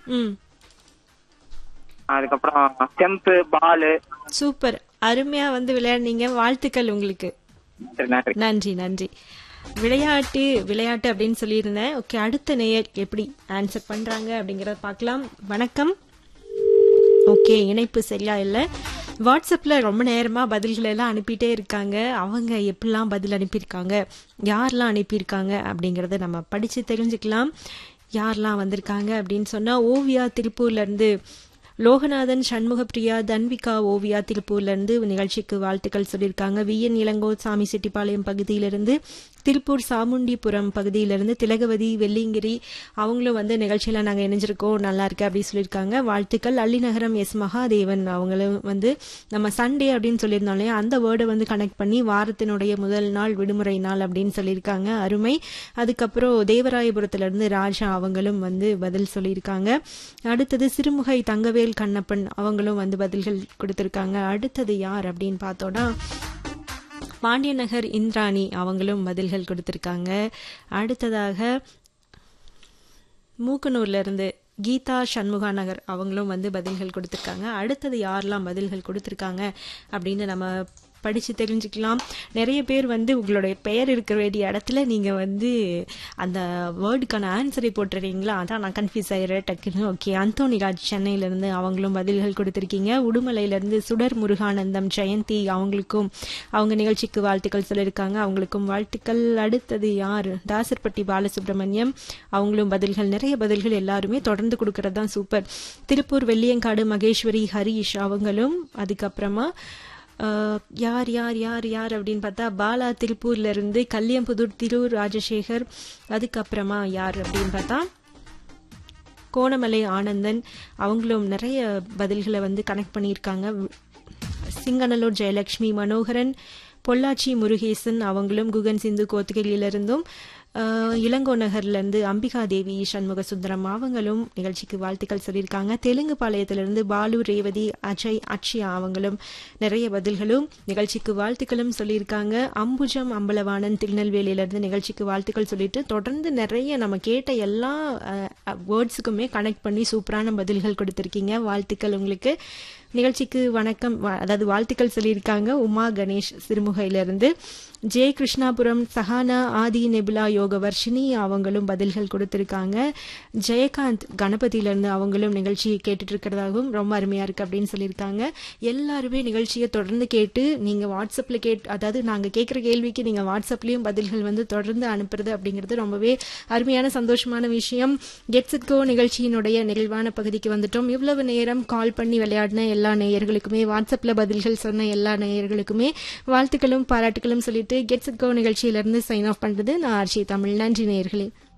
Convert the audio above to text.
ம் அதுக்கப்புறம் stump Balu super அருமையா வந்து விளையாடுனீங்க வாழ்த்துக்கள் உங்களுக்கு சரி நன்றி நன்றி நன்றி விளையாட்டு விளையாட்டு அப்படின்னு சொல்லியிருந்தேன் ஓகே அடுத்த நேயர் எப்படி ஆன்சர் பண்றாங்க அப்படிங்கறத பார்க்கலாம் வணக்கம் ஓகே இணைப்பு சரியா இல்லை வாட்ஸ்அப்ல ரொம்ப நேரமா பதில்கள் எல்லாம் அனுப்பிட்டே இருக்காங்க அவங்க எப்படிலாம் பதில் அனுப்பியிருக்காங்க யாரெல்லாம் அனுப்பியிருக்காங்க அப்படிங்கறத நம்ம படிச்சு தெரிஞ்சுக்கலாம் யாரெல்லாம் வந்திருக்காங்க அப்படின்னு சொன்னா ஓவியா திருப்பூர்ல இருந்து லோகநாதன் சண்முகப்பிரியா தன்விகா ஓவியா திருப்பூர்ல இருந்து நிகழ்ச்சிக்கு வாழ்த்துக்கள் சொல்லியிருக்காங்க வி என் இளங்கோ சாமி செட்டிப்பாளையம் பகுதியிலிருந்து திருப்பூர் சாமுண்டிபுரம் பகுதியிலிருந்து திலகவதி வெள்ளிங்கிரி அவங்களும் வந்து நிகழ்ச்சியில நாங்க இணைஞ்சிருக்கோம் நல்லா இருக்கு அப்படின்னு சொல்லியிருக்காங்க வாழ்த்துக்கள் அள்ளிநகரம் எஸ் மகாதேவன் அவங்களும் வந்து நம்ம சண்டே அப்படின்னு சொல்லியிருந்தோம் இல்லையா அந்த வேர்டை வந்து கனெக்ட் பண்ணி வாரத்தினுடைய முதல் நாள் விடுமுறை நாள் அப்படின்னு சொல்லியிருக்காங்க அருமை அதுக்கப்புறம் தேவராயபுரத்துல இருந்து ராஜா அவங்களும் வந்து பதில் சொல்லியிருக்காங்க அடுத்தது சிறுமுகை தங்கவேல் கண்ணப்பன் அவங்களும் வந்து பதில்கள் கொடுத்திருக்காங்க அடுத்தது யார் அப்படின்னு பார்த்தோம்னா பாண்டியநகர் இந்திராணி அவங்களும் பதில்கள் கொடுத்திருக்காங்க அடுத்ததாக மூக்கனூர்ல இருந்து கீதா சண்முகா நகர் அவங்களும் வந்து பதில்கள் கொடுத்திருக்காங்க அடுத்தது யாரெல்லாம் பதில்கள் கொடுத்திருக்காங்க அப்படின்னு நம்ம படிச்சு தெரிஞ்சுக்கலாம் நிறைய பேர் வந்து உங்களுடைய பெயர் இருக்கிற வேண்டிய இடத்துல நீங்க வந்து அந்த வேர்டுக்கான ஆன்சரை போட்டுறீங்களா அதான் நான் கன்ஃபியூஸ் ஆயிடுறேன் டக்குன்னு ஓகே அந்தோனிராஜ் சென்னையில இருந்து அவங்களும் பதில்கள் கொடுத்திருக்கீங்க உடுமலையில இருந்து சுடர் முருகானந்தம் ஜெயந்தி அவங்களுக்கும் அவங்க நிகழ்ச்சிக்கு வாழ்த்துக்கள் சொல்லியிருக்காங்க அவங்களுக்கும் வாழ்த்துக்கள் அடுத்தது யார் தாசர்பட்டி பாலசுப்ரமணியம் அவங்களும் பதில்கள் நிறைய பதில்கள் எல்லாருமே தொடர்ந்து கொடுக்கறது தான் சூப்பர் திருப்பூர் வெள்ளியங்காடு மகேஸ்வரி ஹரீஷ் அவங்களும் அதுக்கப்புறமா அஹ், யார் யார் யார் யார் அப்படின்னு பார்த்தா பாலா திருப்பூர்ல இருந்து கல்யாம்புதூர் திரு ராஜசேகர் அதுக்கப்புறமா யார் அப்படின்னு பார்த்தா கோணமலை ஆனந்தன் அவங்களும் நிறைய பதில்களை வந்து கனெக்ட் பண்ணியிருக்காங்க சிங்கநல்லூர் ஜெயலட்சுமி மனோகரன் பொள்ளாச்சி முருகேசன் அவங்களும் குகன் சிந்து கோத்தகிரியிலிருந்தும் ஆஹ், இளங்கோ நகர்ல இருந்து அம்பிகா தேவி சண்முக சுந்தரம் அவங்களும் நிகழ்ச்சிக்கு வாழ்த்துக்கள் சொல்லியிருக்காங்க தெலுங்கு பாளையத்திலிருந்து பாலு ரேவதி அஜய் அக்ஷயா அவங்களும் நிறைய பதில்களும் நிகழ்ச்சிக்கு வாழ்த்துக்களும் சொல்லியிருக்காங்க அம்புஜம் அம்பலவாணன் திருநெல்வேலியிலிருந்து நிகழ்ச்சிக்கு வாழ்த்துக்கள் சொல்லிட்டு தொடர்ந்து நிறைய நம்ம கேட்ட எல்லா வேர்ட்ஸுக்குமே கனெக்ட் பண்ணி சூப்பரான பதில்கள் கொடுத்திருக்கீங்க வாழ்த்துக்கள் உங்களுக்கு நிகழ்ச்சிக்கு வணக்கம் வ- அதாவது வாழ்த்துக்கள் சொல்லியிருக்காங்க உமா கணேஷ் சிறுமுகையிலிருந்து ஜே கிருஷ்ணாபுரம் சஹானா ஆதி நெபுலா யோக வர்ஷினி அவங்களும் பதில்கள் கொடுத்திருக்காங்க ஜெயகாந்த் கணபதியிலிருந்து அவங்களும் நிகழ்ச்சியை கேட்டுட்டு இருக்கிறதாகவும் ரொம்ப அருமையா இருக்கு அப்படின்னு சொல்லியிருக்காங்க எல்லாருமே நிகழ்ச்சியை தொடர்ந்து கேட்டு நீங்க வாட்ஸ்அப்ல கேட் அதாவது நாங்க கேட்கிற கேள்விக்கு நீங்க வாட்ஸ்அப்லயும் பதில்கள் வந்து தொடர்ந்து அனுப்புறது அப்படிங்கிறது ரொம்பவே அருமையான சந்தோஷமான விஷயம் கெட்ஸ் இட் கோ நிகழ்ச்சியினுடைய நிகழ்வான பகுதிக்கு வந்துட்டோம் இவ்வளவு நேரம் கால் பண்ணி விளையாடின எல்லா நேயர்களுக்குமே வாட்ஸ்அப்ல பதில்கள் சொன்ன எல்லா நேயர்களுக்குமே வாழ்த்துக்களும் பாராட்டுகளும் சொல்லிட்டு கெட்ஸ் இட் கோ நிகழ்ச்சியிலிருந்து சைன் ஆஃப் பண்றது நான் ஆர்ச்சி தமிழ் நன்றி நேயர்களே